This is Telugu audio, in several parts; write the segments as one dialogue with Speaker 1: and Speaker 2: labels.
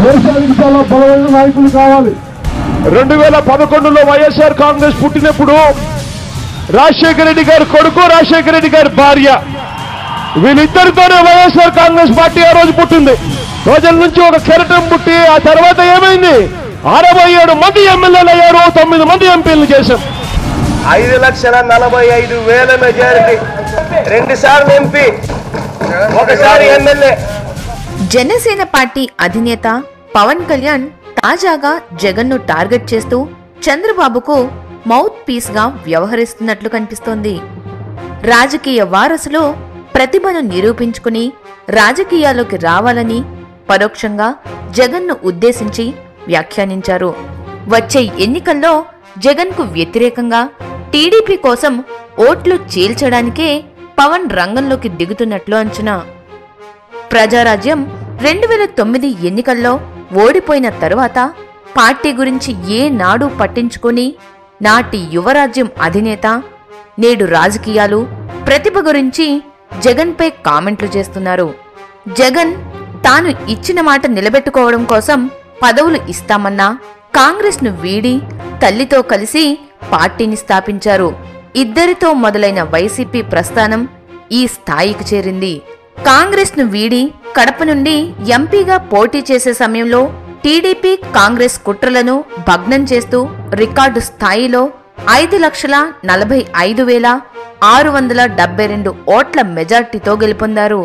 Speaker 1: దేశానికి చాలా బలమైన నాయకులు కావాలి
Speaker 2: రెండు వేల పదకొండులో వైఎస్ఆర్ కాంగ్రెస్ పుట్టినప్పుడు రాజశేఖర రెడ్డి గారి కొడుకు రాజశేఖర రెడ్డి గారి భార్య వీళ్ళిద్దరితోనే వైఎస్ఆర్ కాంగ్రెస్ పార్టీ ఆ రోజు పుట్టింది రోజుల నుంచి ఒక కెరటం పుట్టి ఆ తర్వాత ఏమైంది అరవై ఏడు మంది ఎమ్మెల్యేలు అయ్యారు తొమ్మిది మంది ఎంపీలు చేశాం
Speaker 3: ఐదు లక్షల నలభై ఐదు వేల మెజారిటీ రెండు సార్లు ఎంపీ ఒకసారి ఎమ్మెల్యే
Speaker 4: జనసేన పార్టీ అధినేత పవన్ కళ్యాణ్ తాజాగా జగన్ను టార్గెట్ చేస్తూ చంద్రబాబుకు మౌత్ పీస్ గా వ్యవహరిస్తున్నట్లు కనిపిస్తోంది రాజకీయ వారసులు ప్రతిభను నిరూపించుకుని రాజకీయాల్లోకి రావాలని పరోక్షంగా జగన్ను ఉద్దేశించి వ్యాఖ్యానించారు వచ్చే ఎన్నికల్లో జగన్కు వ్యతిరేకంగా టీడీపీ కోసం ఓట్లు చీల్చడానికే పవన్ రంగంలోకి దిగుతున్నట్లు అంచనా ప్రజారాజ్యం రెండు వేల తొమ్మిది ఎన్నికల్లో ఓడిపోయిన తరువాత పార్టీ గురించి ఏ నాడు పట్టించుకొని నాటి యువరాజ్యం అధినేత నేడు రాజకీయాలు ప్రతిభ గురించి జగన్పై కామెంట్లు చేస్తున్నారు జగన్ తాను ఇచ్చిన మాట నిలబెట్టుకోవడం కోసం పదవులు ఇస్తామన్నా కాంగ్రెస్ను వీడి తల్లితో కలిసి పార్టీని స్థాపించారు ఇద్దరితో మొదలైన వైసీపీ ప్రస్థానం ఈ స్థాయికి చేరింది కాంగ్రెస్ను వీడి కడప నుండి ఎంపీగా పోటీ చేసే సమయంలో టీడీపీ కాంగ్రెస్ కుట్రలను భగ్నం చేస్తూ రికార్డు స్థాయిలో ఐదు లక్షల నలభై ఐదు వేల ఆరు వందల డెబ్బై రెండు ఓట్ల మెజార్టీతో గెలుపొందారు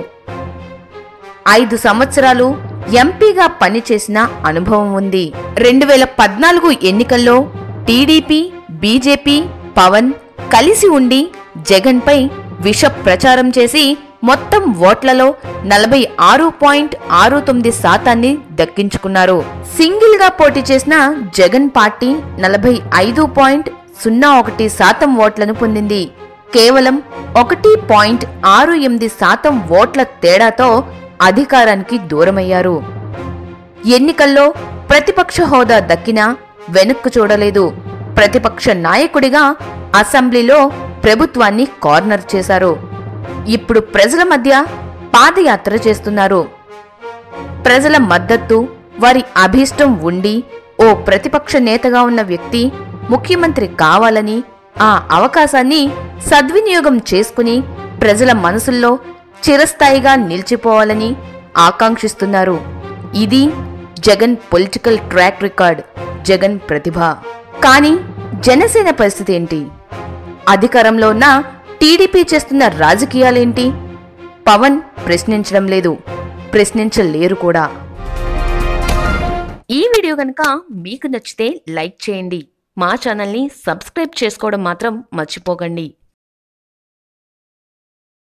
Speaker 4: ఐదు సంవత్సరాలు ఎంపీగా పనిచేసిన అనుభవం ఉంది రెండు వేల పద్నాలుగు ఎన్నికల్లో టీడీపీ బీజేపీ పవన్ కలిసి ఉండి జగన్పై విష ప్రచారం చేసి మొత్తం ఓట్లలో నలభై ఆరు పాయింట్ ఆరు తొమ్మిది శాతాన్ని దక్కించుకున్నారు సింగిల్ గా పోటీ చేసిన జగన్ పార్టీ నలభై ఐదు పాయింట్ సున్నా ఒకటి శాతం ఓట్లను పొందింది కేవలం ఒకటి పాయింట్ ఆరు ఎనిమిది శాతం ఓట్ల తేడాతో అధికారానికి దూరమయ్యారు ఎన్నికల్లో ప్రతిపక్ష హోదా దక్కినా వెనక్కు చూడలేదు ప్రతిపక్ష నాయకుడిగా అసెంబ్లీలో ప్రభుత్వాన్ని కార్నర్ చేశారు ఇప్పుడు ప్రజల మధ్య పాదయాత్ర చేస్తున్నారు ప్రజల మద్దతు వారి అభీష్టం ఉండి ఓ ప్రతిపక్ష నేతగా ఉన్న వ్యక్తి ముఖ్యమంత్రి కావాలని ఆ అవకాశాన్ని సద్వినియోగం చేసుకుని ప్రజల మనసుల్లో చిరస్థాయిగా నిలిచిపోవాలని ఆకాంక్షిస్తున్నారు ఇది Jagan political track record Jagan ప్రతిభ కానీ జనసేన పరిస్థితి ఏంటి అధికారంలో ఉన్న టీడీపీ చేస్తున్న రాజకీయాలేంటి పవన్ ప్రశ్నించడం లేదు ప్రశ్నించలేరు కూడా ఈ వీడియో కనుక మీకు నచ్చితే లైక్ చేయండి మా ఛానల్ని సబ్స్క్రైబ్ చేసుకోవడం మాత్రం మర్చిపోకండి